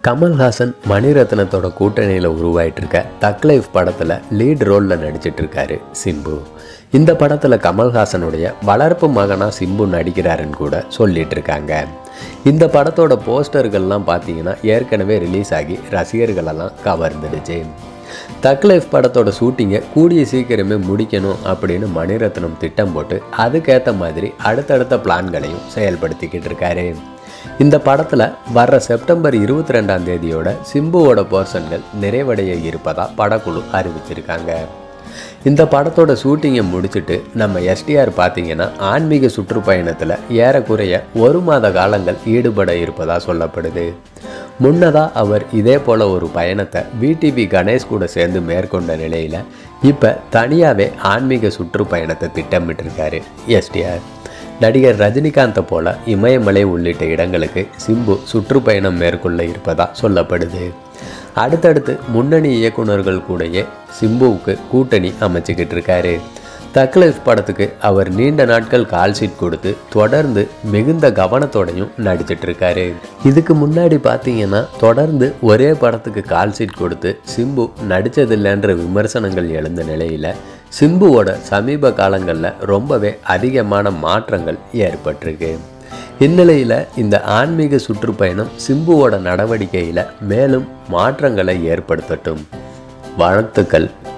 கமல்ஹாசன் மணிரத்னத்தோட கூட்டணியில் உருவாயிட்டு இருக்க தக் லைஃப் படத்தில் லீட் ரோலில் நடிச்சிட்டு இருக்காரு சிம்பு இந்த படத்தில் கமல்ஹாசனுடைய வளர்ப்பு மகனாக சிம்பு நடிக்கிறாருன்னு கூட சொல்லிட்டு இருக்காங்க இந்த படத்தோட போஸ்டர்கள்லாம் பார்த்தீங்கன்னா ஏற்கனவே ரிலீஸ் ஆகி ரசிகர்களெல்லாம் கவர்ந்துடுச்சு தக் லைஃப் படத்தோட ஷூட்டிங்கை கூடிய சீக்கிரமே முடிக்கணும் அப்படின்னு மணிரத்னம் திட்டம் போட்டு அதுக்கேற்ற மாதிரி அடுத்தடுத்த பிளான்களையும் செயல்படுத்திக்கிட்டு இருக்காரு இந்த படத்தில் வர்ற செப்டம்பர் இருபத்தி ரெண்டாம் தேதியோட சிம்புவோட போர்ஷன்கள் நிறைவடைய இருப்பதா படக்குழு அறிவிச்சிருக்காங்க இந்த படத்தோட ஷூட்டிங்கை முடிச்சுட்டு நம்ம எஸ்டிஆர் பார்த்தீங்கன்னா ஆன்மீக சுற்றுப்பயணத்தில் ஏறக்குறைய ஒரு மாத காலங்கள் ஈடுபட இருப்பதா சொல்லப்படுது முன்னதாக அவர் இதே போல் ஒரு பயணத்தை விடிவி கணேஷ் கூட சேர்ந்து மேற்கொண்ட நிலையில் இப்போ தனியாகவே ஆன்மீக சுற்றுப்பயணத்தை திட்டமிட்டிருக்காரு எஸ்டிஆர் நடிகர் ரஜினிகாந்தை போல இமயமலை உள்ளிட்ட இடங்களுக்கு சிம்பு சுற்றுப்பயணம் மேற்கொள்ள இருப்பதா சொல்லப்படுது அடுத்தடுத்து முன்னணி இயக்குனர்கள் கூடயே சிம்புவுக்கு கூட்டணி அமைச்சுக்கிட்டு இருக்காரு தக்லைஃப் படத்துக்கு அவர் நீண்ட நாட்கள் கால் ஷீட் கொடுத்து தொடர்ந்து மிகுந்த கவனத்தோடையும் நடிச்சிட்டு இருக்காரு இதுக்கு முன்னாடி பார்த்தீங்கன்னா தொடர்ந்து ஒரே படத்துக்கு கால் ஷீட் கொடுத்து சிம்பு நடித்ததில்லைன்ற விமர்சனங்கள் எழுந்த நிலையில் சிம்புவோட சமீப காலங்களில் ரொம்பவே அதிகமான மாற்றங்கள் ஏற்பட்டிருக்கு இந்நிலையில் இந்த ஆன்மீக சுற்றுப்பயணம் சிம்புவோட நடவடிக்கையில் மேலும் மாற்றங்களை ஏற்படுத்தட்டும் வாழ்த்துக்கள்